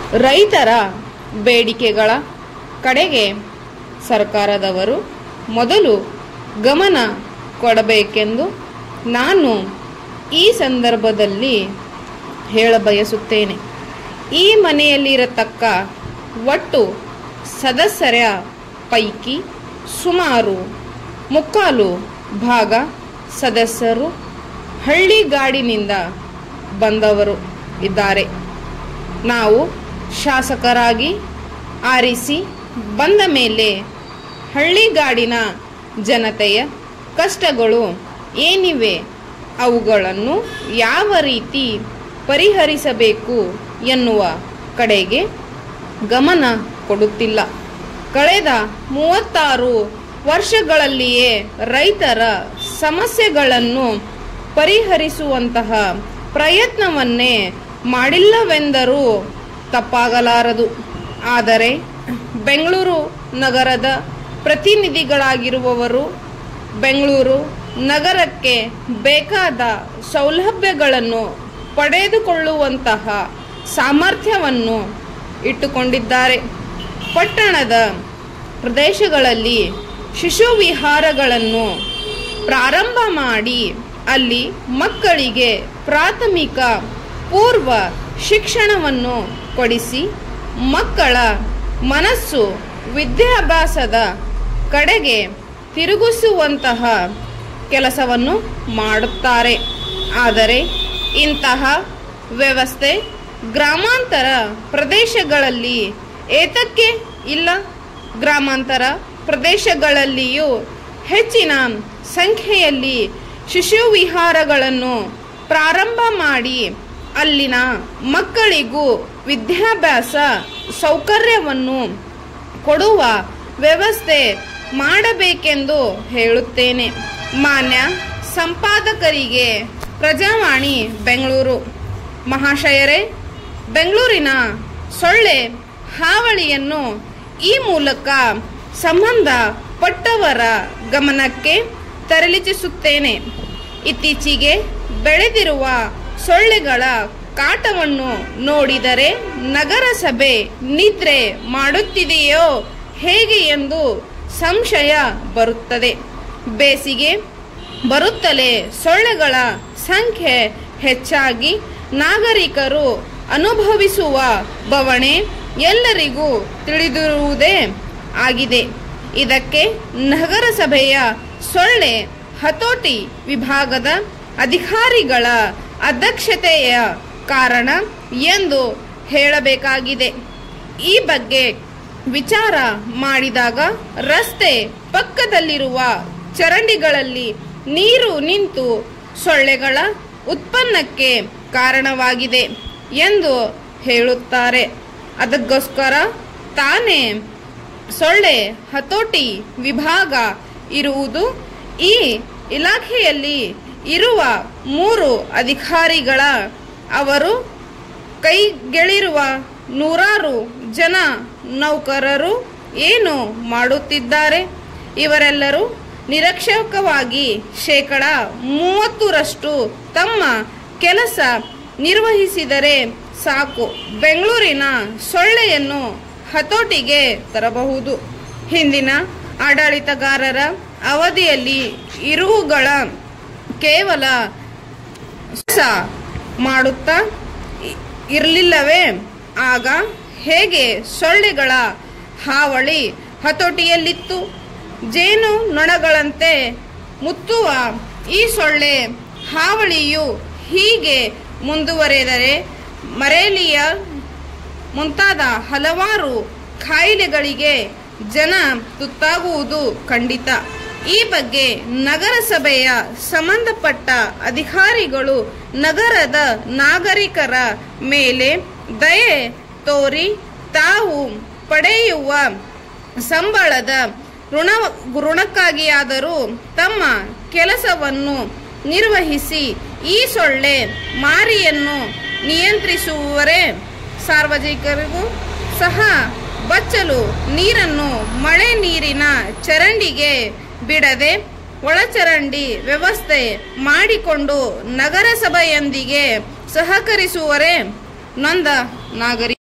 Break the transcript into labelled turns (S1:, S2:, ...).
S1: ರೈತರ ಬೇಡಿಕೆಗಳ ಕಡೆಗೆ ಸರ್ಕಾರದವರು ಮೊದಲು ಗಮನ ಕೊಡಬೇಕೆಂದು ನಾನು ಈ ಸಂದರ್ಭದಲ್ಲಿ ಹೇಳಬಯಸುತ್ತೇನೆ ಈ ಮನೆಯಲ್ಲಿರತಕ್ಕ ಒಟ್ಟು ಸದಸ್ಯರ ಪೈಕಿ ಸುಮಾರು ಮುಕ್ಕಾಲು ಭಾಗ ಸದಸ್ಯರು ಹಳ್ಳಿಗಾಡಿನಿಂದ ಬಂದವರು ಇದ್ದಾರೆ ನಾವು ಶಾಸಕರಾಗಿ ಆರಿಸಿ ಬಂದ ಮೇಲೆ ಹಳ್ಳಿಗಾಡಿನ ಜನತೆಯ ಕಷ್ಟಗಳು ಏನಿವೆ ಅವುಗಳನ್ನು ಯಾವ ರೀತಿ ಪರಿಹರಿಸಬೇಕು ಎನ್ನುವ ಕಡೆಗೆ ಗಮನ ಕೊಡುತ್ತಿಲ್ಲ ಕಳೆದ ಮೂವತ್ತಾರು ವರ್ಷಗಳಲ್ಲಿಯೇ ರೈತರ ಸಮಸ್ಯೆಗಳನ್ನು ಪರಿಹರಿಸುವಂತಹ ಪ್ರಯತ್ನವನ್ನೇ ಮಾಡಿಲ್ಲವೆಂದರೂ ತಪ್ಪಾಗಲಾರದು ಆದರೆ ಬೆಂಗಳೂರು ನಗರದ ಪ್ರತಿನಿಧಿಗಳಾಗಿರುವವರು ಬೆಂಗಳೂರು ನಗರಕ್ಕೆ ಬೇಕಾದ ಸೌಲಭ್ಯಗಳನ್ನು ಪಡೆದುಕೊಳ್ಳುವಂತಹ ಸಾಮರ್ಥ್ಯವನ್ನು ಇಟ್ಟುಕೊಂಡಿದ್ದಾರೆ ಪಟ್ಟಣದ ಪ್ರದೇಶಗಳಲ್ಲಿ ಶಿಶು ವಿಹಾರಗಳನ್ನು ಪ್ರಾರಂಭ ಮಾಡಿ ಅಲ್ಲಿ ಮಕ್ಕಳಿಗೆ ಪ್ರಾಥಮಿಕ ಪೂರ್ವ ಶಿಕ್ಷಣವನ್ನು ಕೊಡಿಸಿ ಮಕ್ಕಳ ಮನಸ್ಸು ವಿದ್ಯಾಭ್ಯಾಸದ ಕಡೆಗೆ ತಿರುಗಿಸುವಂತಹ ಕೆಲಸವನ್ನು ಮಾಡುತ್ತಾರೆ ಆದರೆ ಇಂತಹ ವ್ಯವಸ್ಥೆ ಗ್ರಾಮಾಂತರ ಪ್ರದೇಶಗಳಲ್ಲಿ ಏತಕ್ಕೆ ಇಲ್ಲ ಗ್ರಾಮಾಂತರ ಪ್ರದೇಶಗಳಲ್ಲಿಯೂ ಹೆಚ್ಚಿನ ಸಂಖ್ಯೆಯಲ್ಲಿ ಶಿಶು ವಿಹಾರಗಳನ್ನು ಪ್ರಾರಂಭ ಮಾಡಿ ಅಲ್ಲಿನ ಮಕ್ಕಳಿಗೂ ವಿದ್ಯಾಭ್ಯಾಸ ಸೌಕರ್ಯವನ್ನು ಕೊಡುವ ವ್ಯವಸ್ಥೆ ಮಾಡಬೇಕೆಂದು ಹೇಳುತ್ತೇನೆ ಮಾನ್ಯ ಸಂಪಾದಕರಿಗೆ ಪ್ರಜಾವಾಣಿ ಬೆಂಗಳೂರು ಮಹಾಶಯರೇ ಬೆಂಗಳೂರಿನ ಸೊಳ್ಳೆ ಹಾವಳಿಯನ್ನು ಈ ಮೂಲಕ ಸಂಬಂಧಪಟ್ಟವರ ಗಮನಕ್ಕೆ ತರಲಿಚಿಸುತ್ತೇನೆ ಇತ್ತೀಚೆಗೆ ಬೆಳೆದಿರುವ ಸೊಳ್ಳೆಗಳ ಕಾಟವನ್ನು ನೋಡಿದರೆ ನಗರಸಭೆ ನಿದ್ರೆ ಮಾಡುತ್ತಿದೆಯೋ ಹೇಗೆ ಎಂದು ಸಂಶಯ ಬರುತ್ತದೆ ಬೇಸಿಗೆ ಬರುತ್ತಲೇ ಸೊಳ್ಳೆಗಳ ಸಂಖ್ಯೆ ಹೆಚ್ಚಾಗಿ ನಾಗರಿಕರು ಅನುಭವಿಸುವ ಬವಣೆ ಎಲ್ಲರಿಗೂ ತಿಳಿದಿರುವುದೇ ಆಗಿದೆ ಇದಕ್ಕೆ ನಗರಸಭೆಯ ಸೊಳ್ಳೆ ಹತೋಟಿ ವಿಭಾಗದ ಅಧಿಕಾರಿಗಳ ಅಧ್ಯಕ್ಷತೆಯ ಕಾರಣ ಎಂದು ಹೇಳಬೇಕಾಗಿದೆ ಈ ಬಗ್ಗೆ ವಿಚಾರ ಮಾಡಿದಾಗ ರಸ್ತೆ ಪಕ್ಕದಲ್ಲಿರುವ ಚರಂಡಿಗಳಲ್ಲಿ ನೀರು ನಿಂತು ಸೊಳ್ಳೆಗಳ ಉತ್ಪನ್ನಕ್ಕೆ ಕಾರಣವಾಗಿದೆ ಎಂದು ಹೇಳುತ್ತಾರೆ ಅದಕ್ಕೋಸ್ಕರ ತಾನೇ ಸೊಳ್ಳೆ ಹತೋಟಿ ವಿಭಾಗ ಇರುವುದು ಈ ಇಲಾಖೆಯಲ್ಲಿ ಇರುವ ಮೂರು ಅಧಿಕಾರಿಗಳ ಅವರು ಕೈಗೆಳಿರುವ ನೂರಾರು ಜನ ನೌಕರರು ಏನು ಮಾಡುತ್ತಿದ್ದಾರೆ ಇವರೆಲ್ಲರೂ ನಿರಕ್ಷಕವಾಗಿ ಶೇಕಡ ಮೂವತ್ತರಷ್ಟು ತಮ್ಮ ಕೆಲಸ ನಿರ್ವಹಿಸಿದರೆ ಸಾಕು ಬೆಂಗಳೂರಿನ ಸೊಳ್ಳೆಯನ್ನು ಹತೋಟಿಗೆ ತರಬಹುದು ಹಿಂದಿನ ಆಡಳಿತಗಾರರ ಅವಧಿಯಲ್ಲಿ ಇರುವುಗಳ ಕೇವಲ ಕೆಲಸ ಮಾಡುತ್ತಾ ಇ- ಇರಲಿಲ್ಲವೇ ಆಗ ಹೇಗೆ ಸೊಳ್ಳೆಗಳ ಹಾವಳಿ ಹತೋಟಿಯಲ್ಲಿತ್ತು ಜೇನು ನೊಣಗಳಂತೆ ಮುತ್ತುವ ಈ ಸೊಳ್ಳೆ ಹಾವಳಿಯು ಹೀಗೆ ಮುಂದುವರೆದರೆ ಮರೇಲಿಯ ಮುಂತಾದ ಹಲವಾರು ಕಾಯಿಲೆಗಳಿಗೆ ಜನ ತುತ್ತಾಗುವುದು ಖಂಡಿತ ಈ ಬಗ್ಗೆ ನಗರಸಭೆಯ ಸಂಬಂಧಪಟ್ಟ ಅಧಿಕಾರಿಗಳು ನಗರದ ನಾಗರಿಕರ ಮೇಲೆ ದಯೆ ತೋರಿ ತಾವು ಪಡೆಯುವ ಸಂಬಳದ ಋಣ ಋಣಕ್ಕಾಗಿಯಾದರೂ ತಮ್ಮ ಕೆಲಸವನ್ನು ನಿರ್ವಹಿಸಿ ಈ ಸೊಳ್ಳೆ ಮಾರಿಯನ್ನು ನಿಯಂತ್ರಿಸುವವರೇ ಸಾರ್ವಜನಿಕರಿಗೂ ಸಹ ಬಚ್ಚಲು ನೀರನ್ನು ಮಳೆ ನೀರಿನ ಚರಂಡಿಗೆ ಬಿಡದೆ ಒಳಚರಂಡಿ ವ್ಯವಸ್ಥೆ ಮಾಡಿಕೊಂಡು ನಗರಸಭೆಯೊಂದಿಗೆ ಸಹಕರಿಸುವರೇ ನೊಂದ ನಾಗರಿಕ